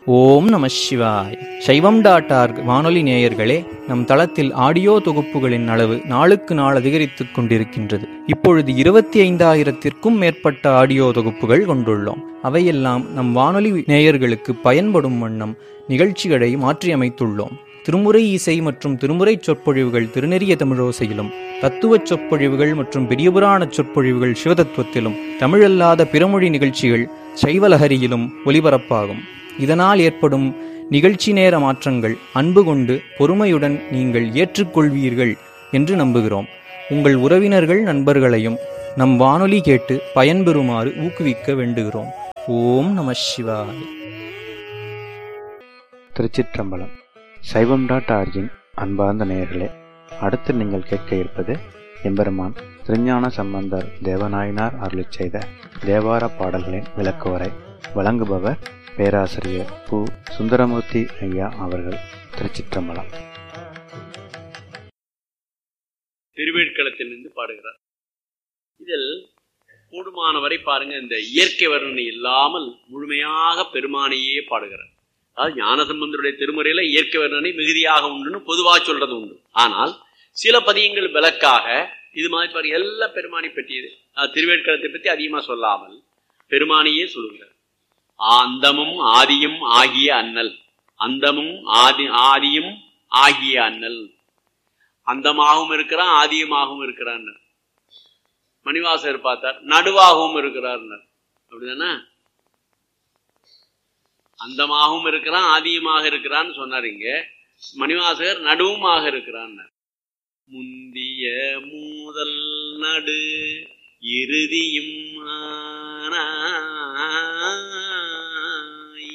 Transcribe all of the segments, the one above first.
ஓம் நம சிவாய் சைவம் டாட் ஆர்க் வானொலி நேயர்களே நம் தளத்தில் ஆடியோ தொகுப்புகளின் அளவு நாளுக்கு நாள் அதிகரித்துக் கொண்டிருக்கின்றது இப்பொழுது இருபத்தி ஐந்தாயிரத்திற்கும் மேற்பட்ட ஆடியோ தொகுப்புகள் கொண்டுள்ளோம் அவையெல்லாம் நம் வானொலி நேயர்களுக்கு பயன்படும் வண்ணம் நிகழ்ச்சிகளை மாற்றியமைத்துள்ளோம் திருமுறை இசை மற்றும் திருமுறை சொற்பொழிவுகள் திருநெறிய தமிழோசையிலும் தத்துவ சொற்பொழிவுகள் மற்றும் பெரியபுராண சொற்பொழிவுகள் சிவதத்துவத்திலும் தமிழல்லாத பிறமொழி நிகழ்ச்சிகள் சைவலஹரியிலும் ஒலிபரப்பாகும் இதனால் ஏற்படும் நிகழ்ச்சி நேர மாற்றங்கள் அன்பு கொண்டு பொறுமையுடன் நீங்கள் ஏற்றுக்கொள்வீர்கள் என்று நம்புகிறோம் உங்கள் உறவினர்கள் நண்பர்களையும் நம் வானொலி கேட்டு பயன்பெறுமாறு ஊக்குவிக்க வேண்டுகிறோம் ஓம் நம சிவாய திருச்சிற்றம்பலம் சைவம் டாட் ஆர்ஜின் அன்பார்ந்த நேயர்களே அடுத்து நீங்கள் கேட்க இருப்பது எம்பெருமான் திருஞான சம்பந்தர் தேவநாயனார் அருளிச் செய்த தேவார பாடல்களின் விளக்குவரை வழங்குபவர் பேராசிரியர் பு சுந்தரமூர்த்தி ஐயா அவர்கள் திருச்சிற்றம்பலம் திருவேட்களத்திலிருந்து பாடுகிறார் இதில் கூடுமானவரை பாருங்க இந்த இயற்கை வர்ணனை இல்லாமல் முழுமையாக பெருமானையே பாடுகிறார் அதாவது ஞானசம்பந்தருடைய திருமுறையில இயற்கை வர்ணனை மிகுதியாக உண்டுன்னு பொதுவா சொல்றது உண்டு ஆனால் சில பதியங்கள் விளக்காக இது மாதிரி பாரு எல்லா பெருமானை பற்றியது அஹ் திருவேட்களத்தை பற்றி அதிகமா சொல்லாமல் பெருமானையே சொல்லுகிறார் அந்தமும் ஆதியும் ஆகிய அண்ணல் அந்தமும் ஆதி ஆதியும் ஆகிய அண்ணல் அந்தமாகவும் இருக்கிறான் ஆதியமாகவும் இருக்கிறான் மணிவாசகர் பார்த்தார் நடுவாகவும் இருக்கிறார் அப்படிதானே அந்தமாகவும் இருக்கிறான் ஆதியமாக இருக்கிறான்னு சொன்னார் இங்க மணிவாசகர் நடுவுமாக இருக்கிறான் முந்திய மூதல் நடு இறுதியும் ஆனாய்.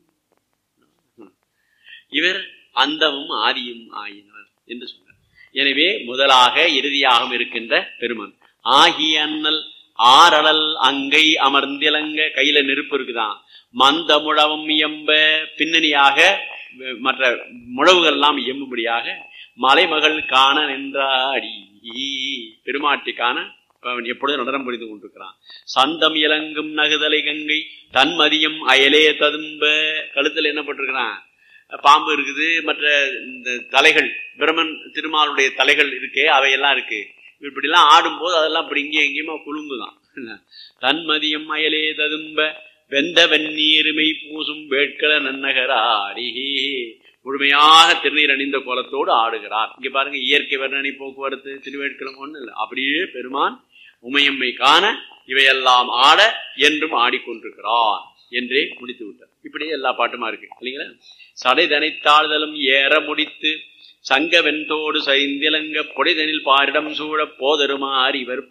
இவர் அந்தமும் ஆதியும் ஆயினார் என்று சொன்னார் எனவே முதலாக இறுதியாகவும் இருக்கின்ற பெருமான் ஆகிய அண்ணல் ஆரழல் அங்கை அமர்ந்திலங்க கையில நெருப்பு இருக்குதான் மந்த முழவும் இயம்ப பின்னணியாக வ- மற்ற முழவுகள் எல்லாம் இயம்பும்படியாக மலைமகள் காண நின்றாடி பெருமாட்டி காண அவன் எப்பொழுதும் நடனம் புரிந்து கொண்டிருக்கிறான் சந்தம் இலங்கும் நகுதலை கங்கை தன்மதியம் அயலே ததும்ப கழுத்துல என்ன போட்டிருக்கிறான் பாம்பு இருக்குது மற்ற இந்த தலைகள் பிரமன் திருமாலுடைய தலைகள் இருக்கே அவையெல்லாம் இருக்கு இப்படிலாம் ஆடும்போது அதெல்லாம் இப்படி இங்கேயும் எங்கேயுமா குலுங்குதான் தன்மதியம் அயலே ததும்ப வெந்த வெந்நீருமை பூசும் வேட்கள நன்னகராரி முழுமையாக திருநீர் அணிந்த கோலத்தோடு ஆடுகிறார் இங்க பாருங்க இயற்கை வர்ணனை போக்குவரத்து திருவேட்களம் ஒண்ணு இல்லை அப்படியே பெருமான் உமையம்மை காண இவையெல்லாம் ஆட என்றும் ஆடிக்கொண்டிருக்கிறான் என்றே முடித்து விட்டார் இப்படியே எல்லா பாட்டுமா இருக்கு இல்லைங்களா சடை தனைத்தாழ்தலும் ஏற முடித்து சங்க வெண்தோடு சைந்திலங்க பொடிதனில் பாரிடம் சூழ போதருமாறு இவர்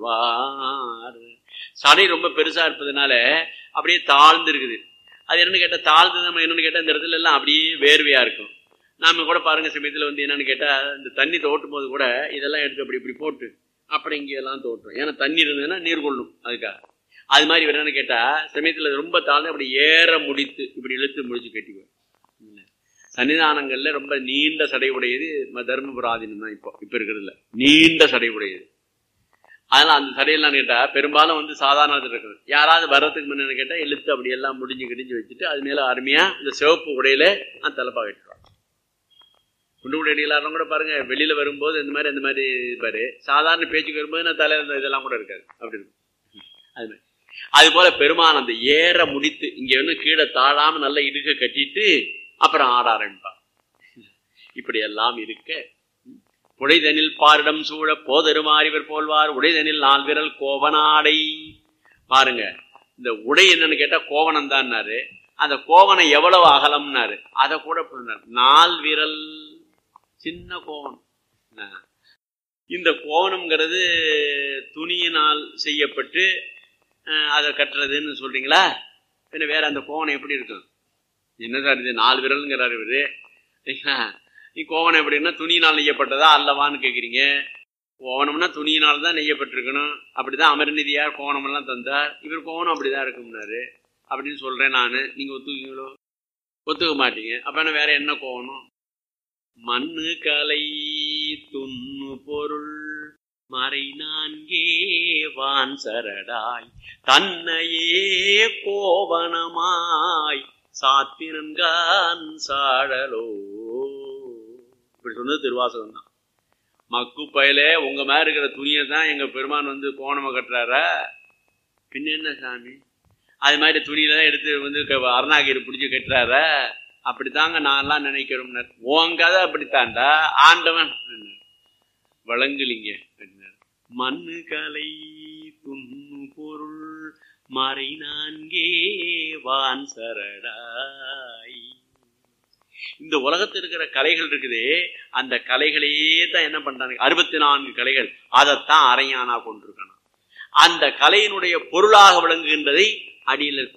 போல்வார் சடை ரொம்ப பெருசா இருப்பதனால அப்படியே தாழ்ந்து இருக்குது அது என்னன்னு கேட்டா தாழ்ந்து நம்ம என்னன்னு கேட்டா இந்த இடத்துல எல்லாம் அப்படியே வேர்வையா இருக்கும் நாம கூட பாருங்க சமயத்துல வந்து என்னன்னு கேட்டா இந்த தண்ணி தோட்டும் போது கூட இதெல்லாம் எடுத்து அப்படி இப்படி போட்டு அப்படி இங்க எல்லாம் தோட்டும் ஏன்னா தண்ணி இருந்ததுன்னா நீர் கொள்ளும் அதுக்காக அது மாதிரி இவர் என்னன்னு கேட்டா சமயத்துல ரொம்ப தாழ்ந்து அப்படி ஏற முடித்து இப்படி இழுத்து முடிச்சு கட்டிக்குவார் சன்னிதானங்கள்ல ரொம்ப நீண்ட சடை உடையது ம- தர்மபுராதீனம் தான் இப்போ இப்ப இருக்கிறதுல நீண்ட சடை உடையது அதனால அந்த சடையெல்லாம் கேட்டா பெரும்பாலும் வந்து சாதாரண இருக்குது யாராவது வர்றதுக்கு முன்னாடி கேட்டா இழுத்து அப்படி எல்லாம் முடிஞ்சு கிடிஞ்சு வச்சுட்டு அது மேல அருமையா இந்த சிவப்பு உடையில அந்த தலைப்பா கட்டுவாங்க குண்டு குடி அடிகளாரும் கூட பாருங்க வெளியில வரும்போது இந்த மாதிரி இந்த மாதிரி இருப்பாரு சாதாரண பேச்சுக்கு வரும்போது நான் தலையில இந்த இதெல்லாம் கூட இருக்காது அப்படி இருக்கும் அது மாதிரி அது போல பெருமான் அந்த ஏற முடித்து இங்க வந்து கீழே தாழாம நல்ல இடுக்க கட்டிட்டு அப்புறம் ஆட ஆரம்பிப்பார் இப்படி எல்லாம் இருக்க உடைதனில் பாரிடம் சூழ போதருமாறிவர் போல்வார் உடைதனில் நால் விரல் கோவனாடை பாருங்க இந்த உடை என்னன்னு கேட்டா கோவணம் தான்னாரு அந்த கோவணம் எவ்வளவு அகலம்னாரு அதை கூட சொன்னார் நால் விரல் சின்ன கோவணம் ஆ. இந்த கோவணம்ங்கிறது துணியினால் செய்யப்பட்டு அஹ், அதை கட்டுறதுன்னு சொல்றீங்களா பின்ன வேற அந்த கோவணம் எப்படி இருக்கும் என்ன சார் இது நாலு விரலுங்கிறாரு இவரு சரிங்களா? நீ கோவணம் எப்படின்னா துணியினால் நெய்யப்பட்டதா அல்லவான்னு கேட்குறீங்க கோவணம்னா துணியினால் தான் நெய்யப்பட்டிருக்கணும் அப்படிதான் அமர்நிதியார் கோவணம் எல்லாம் தந்தார் இவர் கோவணம் அப்படிதான் இருக்கும்னாரு அப்படின்னு சொல்றேன் நான் நீங்க ஒத்துக்குவீங்களோ ஒத்துக்க மாட்டீங்க அப்ப என்ன வேற என்ன கோவணம் மண்ணு கலை துண்ணு பொருள் மறை நான்கே வான் சரடாய் தன்னையே கோவணமாய் சாத்தினன்கான் சாழலோ இப்படி சொன்னது திருவாசகம் தான் மக்கு பயல உங்க மாதிரி இருக்கிற துணியை தான் எங்க பெருமான் வந்து கோணம கட்டுறாரா பின்ன என்ன சாமி அது மாதிரி துணியில தான் எடுத்து வந்து க- அருணாகிரி பிடிச்சி கட்டுறாரா அப்படித்தாங்க நான்லாம் நினைக்கிறோம்னார் உன் கதை அப்படித்தான்டா ஆண்டவன் வழங்குலிங்க அப்படின்னார். மண்ணு கலை துண்ணு பொருள் மறை நான்கே வான் சரடாய் இந்த உலகத்தில் இருக்கிற கலைகள் இருக்குதே அந்த கலைகளையே தான் என்ன பண்றாங்க அறுபத்தி நான்கு கலைகள் அதைத்தான் அரையானா கொண்டிருக்கணும் அந்த கலையினுடைய பொருளாக விளங்குகின்றதை அடியில்